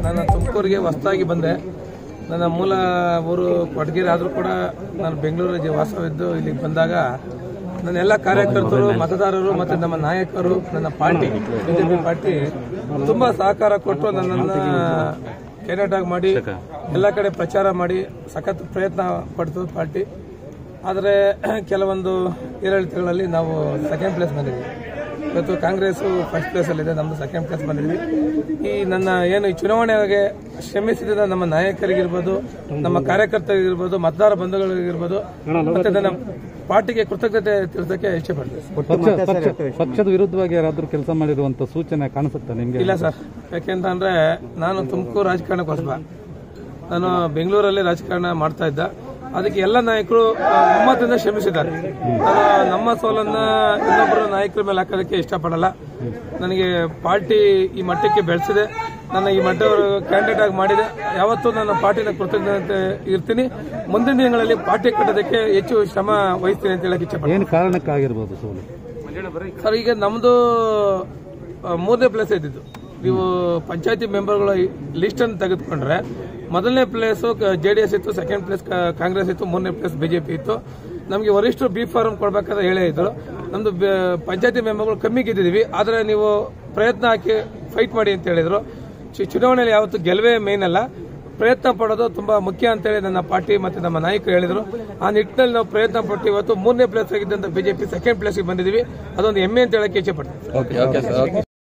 ನಾನು ತುಮಕೂರಿಗೆ ಹೊಸದಾಗಿ ಬಂದೆ ನನ್ನ ಮೂಲ ಊರು ಕೊಡಗಿರಿ ಆದರೂ ಕೂಡ ನಾನು ಬೆಂಗಳೂರಲ್ಲಿ ವಾಸವಿದ್ದು ಇಲ್ಲಿಗೆ ಬಂದಾಗ ನನ್ನ ಎಲ್ಲ ಕಾರ್ಯಕರ್ತರು ಮತದಾರರು ಮತ್ತು ನಮ್ಮ ನಾಯಕರು ನನ್ನ ಪಾರ್ಟಿ ಬಿಜೆಪಿ ಪಾರ್ಟಿ ತುಂಬಾ ಸಹಕಾರ ಕೊಟ್ಟು ನನ್ನನ್ನು ಕ್ಯಾಂಡಿಡೇಟ್ ಆಗಿ ಮಾಡಿ ಎಲ್ಲ ಕಡೆ ಪ್ರಚಾರ ಮಾಡಿ ಸಖತ್ ಪ್ರಯತ್ನ ಪಡ್ತು ಪಾರ್ಟಿ ಆದರೆ ಕೆಲವೊಂದು ಏರಿಳಿತಗಳಲ್ಲಿ ನಾವು ಸೆಕೆಂಡ್ ಪ್ಲೇಸ್ ಬಂದಿದ್ವಿ ಇವತ್ತು ಕಾಂಗ್ರೆಸ್ ಫಸ್ಟ್ ಪ್ಲೇಸ್ ಅಲ್ಲಿದೆ ನಮ್ದು ಸೆಕೆಂಡ್ ಪ್ಲೇಸ್ ಬಂದಿದ್ವಿ ಈ ನನ್ನ ಏನು ಈ ಚುನಾವಣೆಗೆ ಶ್ರಮಿಸಿದ ನಮ್ಮ ನಾಯಕರಿಗಿರ್ಬೋದು ನಮ್ಮ ಕಾರ್ಯಕರ್ತರಿಗಿರ್ಬೋದು ಮತದಾರ ಬಂಧುಗಳಿಗಿರ್ಬೋದು ಮತ್ತೆ ನನ್ನ ಪಾರ್ಟಿಗೆ ಕೃತಜ್ಞತೆ ತಿಳಿಸಕ್ಕೆ ಇಷ್ಟಪಡ್ತೀನಿ ಪಕ್ಷ ಪಕ್ಷ- ಪಕ್ಷದ ವಿರುದ್ಧವಾಗಿ ಯಾರಾದ್ರೂ ಕೆಲಸ ಮಾಡಿರುವಂತ ಸೂಚನೆ ಕಾಣಿಸುತ್ತಾ ನಿಮ್ಗೆ ಇಲ್ಲ ಸರ್ ಯಾಕೆಂತಂದ್ರೆ ನಾನು ತುಮಕೂರು ರಾಜಕಾರಣಕ್ಕೆ ಹೊಸಬ ನಾನು ಬೆಂಗಳೂರಲ್ಲಿ ರಾಜಕಾರಣ ಮಾಡ್ತಾ ಇದ್ದ ಅದಕ್ಕೆ ಎಲ್ಲ ನಾಯಕರು ಆ, ಒಮ್ಮತದಿಂದ ಶ್ರಮಿಸಿದ್ದಾರೆ ನಾನು ನಮ್ಮ ಸೋಲನ್ನ ಇನ್ನೊಬ್ಬರ ನಾಯಕರ ಮೇಲೆ ಹಾಕೋದಕ್ಕೆ ಇಷ್ಟಪಡಲ್ಲ ನನಗೆ ಪಾರ್ಟಿ ಈ ಮಟ್ಟಕ್ಕೆ ಬೆಳೆಸಿದೆ ನನ್ನ ಈ ಮಟ್ಟ ಕ್ಯಾಂಡಿಡೇಟ್ ಆಗಿ ಮಾಡಿದೆ ಯಾವತ್ತೂ ನನ್ನ ಪಾರ್ಟಿನ ಕೃತಜ್ಞತೆ ಇರ್ತೀನಿ ಮುಂದಿನ ದಿನಗಳಲ್ಲಿ ಪಾರ್ಟಿ ಕಟ್ಟೋದಕ್ಕೆ ಹೆಚ್ಚು ಶ್ರಮ ವಹಿಸ್ತೀನಿ ಅಂತ ಹೇಳಕ್ ಇಷ್ಟಪಡ್ತೀನಿ ಏನು ಕಾರಣಕ್ಕಾಗಿರ್ಬೋದು ಸೋಲು ಸರ್ ಈಗ ನಮ್ದು ಆ, ಮೂರನೇ ಪ್ಲೇಸ್ ಇದ್ದಿದ್ದು ನೀವು ಪಂಚಾಯತಿ ಮೆಂಬರ್ಗಳ ಲಿಸ್ಟ್ ಅನ್ನು ತೆಗೆದುಕೊಂಡ್ರೆ ಮೊದಲನೇ ಪ್ಲೇಸ್ ಜೆ ಡಿ ಎಸ್ ಇತ್ತು ಸೆಕೆಂಡ್ ಪ್ಲೇಸ್ ಕಾಂಗ್ರೆಸ್ ಇತ್ತು ಮೂರನೇ ಪ್ಲೇಸ್ ಬಿಜೆಪಿ ಇತ್ತು ನಮಗೆ ವರಿಷ್ಠರು ಬಿ ಫಾರ್ಮ್ ಕೊಡ್ಬೇಕಾದ್ರೆ ಹೇಳೇ ಇದ್ರು ನಮ್ದು ಬೆ- ಪಂಚಾಯತಿ ಮೆಂಬರ್ಗಳು ಕಮ್ಮಿ ಗೆದ್ದಿದ್ದೀವಿ ಆದರೆ ನೀವು ಪ್ರಯತ್ನ ಹಾಕಿ ಫೈಟ್ ಮಾಡಿ ಅಂತ ಹೇಳಿದ್ರು ಚು- ಚುನಾವಣೆಯಲ್ಲಿ ಯಾವತ್ತು ಗೆಲುವೇ ಮೇನ್ ಅಲ್ಲ ಪ್ರಯತ್ನ ಪಡೋದು ತುಂಬಾ ಮುಖ್ಯ ಅಂತೇಳಿ ನನ್ನ ಪಾರ್ಟಿ ಮತ್ತೆ ನಮ್ಮ ನಾಯಕರು ಹೇಳಿದ್ರು ಆ ನಿಟ್ಟಿನಲ್ಲಿ ನಾವು ಪ್ರಯತ್ನ ಪಟ್ಟು ಇವತ್ತು ಮೂರನೇ ಪ್ಲೇಸ್ ಆಗಿದ್ದಂತ ಬಿಜೆಪಿ ಸೆಕೆಂಡ್ ಪ್ಲೇಸ್ಗೆ ಬಂದಿದ್ದೀವಿ ಅದೊಂದು ಹೆಮ್ಮೆ ಅಂತ ಹೇಳಕ್ಕೆ ಇಚ್ಛೆ ಪಡ್ತೀನಿ